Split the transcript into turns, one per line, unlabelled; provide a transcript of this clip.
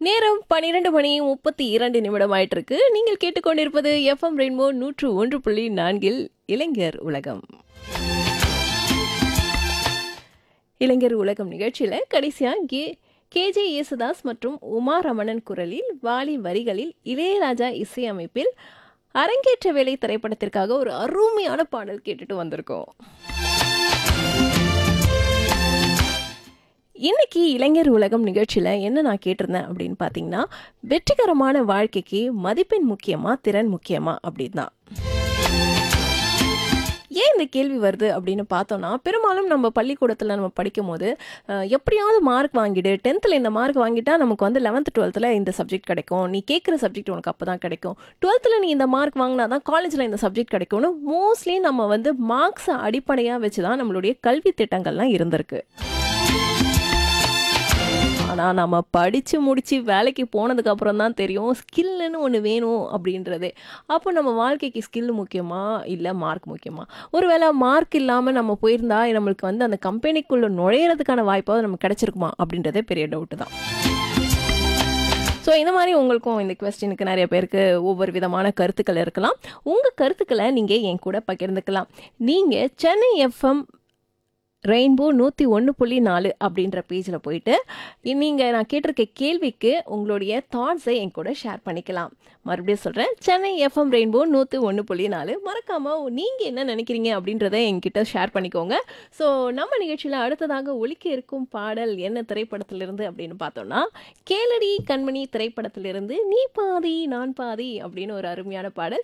நேரம் பன்னிரண்டு மணி முப்பத்தி இரண்டு நிமிடம் ஆயிட்டு இருக்கு நீங்கள் கேட்டுக்கொண்டிருப்பது எஃப்எம் ரெயின்போ நூற்று ஒன்று புள்ளி நான்கில் இளைஞர் உலகம் இளைஞர் உலகம் நிகழ்ச்சியில கடைசியா கே கேஜே யேசுதாஸ் மற்றும் உமா ரமணன் குரலில் வாலி வரிகளில் இளையராஜா இசையமைப்பில் அரங்கேற்ற வேலை திரைப்படத்திற்காக ஒரு அருமையான பாடல் கேட்டுட்டு வந்திருக்கோம் இன்னைக்கு இளைஞர் உலகம் நிகழ்ச்சியில் என்ன நான் கேட்டிருந்தேன் அப்படின்னு பார்த்தீங்கன்னா வெற்றிகரமான வாழ்க்கைக்கு மதிப்பெண் முக்கியமா திறன் முக்கியமா அப்படின்னு தான் ஏன் இந்த கேள்வி வருது அப்படின்னு பார்த்தோன்னா பெரும்பாலும் நம்ம பள்ளிக்கூடத்தில் நம்ம படிக்கும் போது அஹ், எப்படியாவது மார்க் வாங்கிடு டென்த்தில் இந்த மார்க் வாங்கிட்டா நமக்கு வந்து லெவன்த்து டுவெல்த்தில் இந்த சப்ஜெக்ட் கிடைக்கும் நீ கேட்குற சப்ஜெக்ட் உனக்கு அப்போ தான் கிடைக்கும் டுவெல்த்தில் நீ இந்த மார்க் வாங்கினா தான் காலேஜில் இந்த சப்ஜெக்ட் கிடைக்கும்னு மோஸ்ட்லி நம்ம வந்து மார்க்ஸை அடிப்படையாக வச்சு தான் நம்மளுடைய கல்வி திட்டங்கள்லாம் இருந்திருக்கு ஆனால் நம்ம படித்து முடித்து வேலைக்கு போனதுக்கு அப்புறம் தான் தெரியும் ஸ்கில்லுன்னு ஒன்று வேணும் அப்படின்றதே அப்போ நம்ம வாழ்க்கைக்கு ஸ்கில் முக்கியமா இல்லை மார்க் முக்கியமா ஒருவேளை மார்க் இல்லாமல் நம்ம போயிருந்தா நம்மளுக்கு வந்து அந்த கம்பெனிக்குள்ளே நுழையிறதுக்கான வாய்ப்பாவது நமக்கு கிடைச்சிருக்குமா அப்படின்றதே பெரிய டவுட்டு தான் ஸோ இந்த மாதிரி உங்களுக்கும் இந்த கொஸ்டினுக்கு நிறைய பேருக்கு ஒவ்வொரு விதமான கருத்துக்கள் இருக்கலாம் உங்கள் கருத்துக்களை நீங்கள் என் கூட பகிர்ந்துக்கலாம் நீங்கள் சென்னை எஃப்எம் ரெயின்போ நூற்றி ஒன்று புள்ளி நாலு அப்படின்ற பேஜில் போயிட்டு நீங்கள் நான் கேட்டிருக்க கேள்விக்கு உங்களுடைய தாட்ஸை என் கூட ஷேர் பண்ணிக்கலாம் மறுபடியும் சொல்கிறேன் சென்னை எஃப்எம் ரெயின்போ நூற்றி ஒன்று புள்ளி நாலு மறக்காமல் நீங்கள் என்ன நினைக்கிறீங்க அப்படின்றத என்கிட்ட ஷேர் பண்ணிக்கோங்க ஸோ நம்ம நிகழ்ச்சியில் அடுத்ததாக ஒலிக்க இருக்கும் பாடல் என்ன திரைப்படத்திலிருந்து அப்படின்னு பார்த்தோம்னா கேளடி கண்மணி திரைப்படத்திலிருந்து நீ பாதி நான் பாதி அப்படின்னு ஒரு அருமையான பாடல்